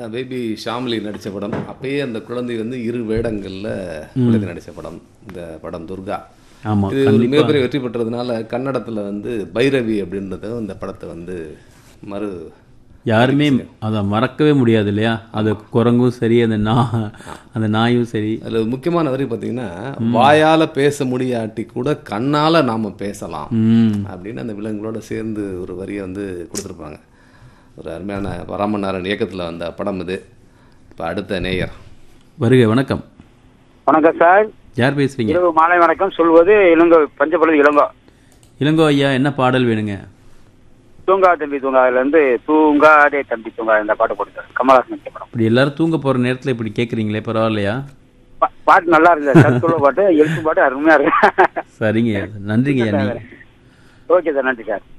baby Shamli நடித்த படம் அப்பயே அந்த குழந்தை வந்து இரு வேடங்களில் குழந்தை நடித்த படம் இந்த படம் துர்கா ஆமாம் இது ஒரு மிகப்பெரிய வெற்றி பெற்றதுனால கன்னடத்தில் வந்து பைரவி அப்படின்றது இந்த படத்தை வந்து மறு யாருமே அதை மறக்கவே முடியாது இல்லையா அது குரங்கும் சரி அந்த நா அந்த நாயும் சரி அதில் முக்கியமான வரி பார்த்தீங்கன்னா வாயால் பேச முடியாட்டி கூட கண்ணால் நாம் பேசலாம் ம் அப்படின்னு அந்த விலங்குகளோட சேர்ந்து ஒரு வரியை வந்து கொடுத்துருப்பாங்க ஒரு அருமையான ராமநாதன் இயக்கத்தில் வந்த படம் இது இப்போ அடுத்த நேயர் வருக வணக்கம் வணக்கம் சார் யார் பேசுறீங்க இரவு மாலை வணக்கம் சொல்வது இளங்கோ பஞ்சப்பள்ளி இளங்கோ இளங்கோ ஐயா என்ன பாடல் வேணுங்க தூங்கா தம்பி தூங்காதுல இருந்து தூங்காதே தம்பி தூங்கா இந்த பாட்டு போட்டு கமலஹாசன் நடிச்ச படம் இப்படி எல்லாரும் தூங்க போற நேரத்துல இப்படி கேக்குறீங்களே பரவாயில்லையா பா- பாட்டு நல்லா இருக்கு சார் கருத்துள்ள பாட்டு எழுத்து பாட்டு அருமையா இருக்கு சரிங்க ஐயா நன்றிங்க ஐயா நீங்க ஓகே சார் நன்றி சார்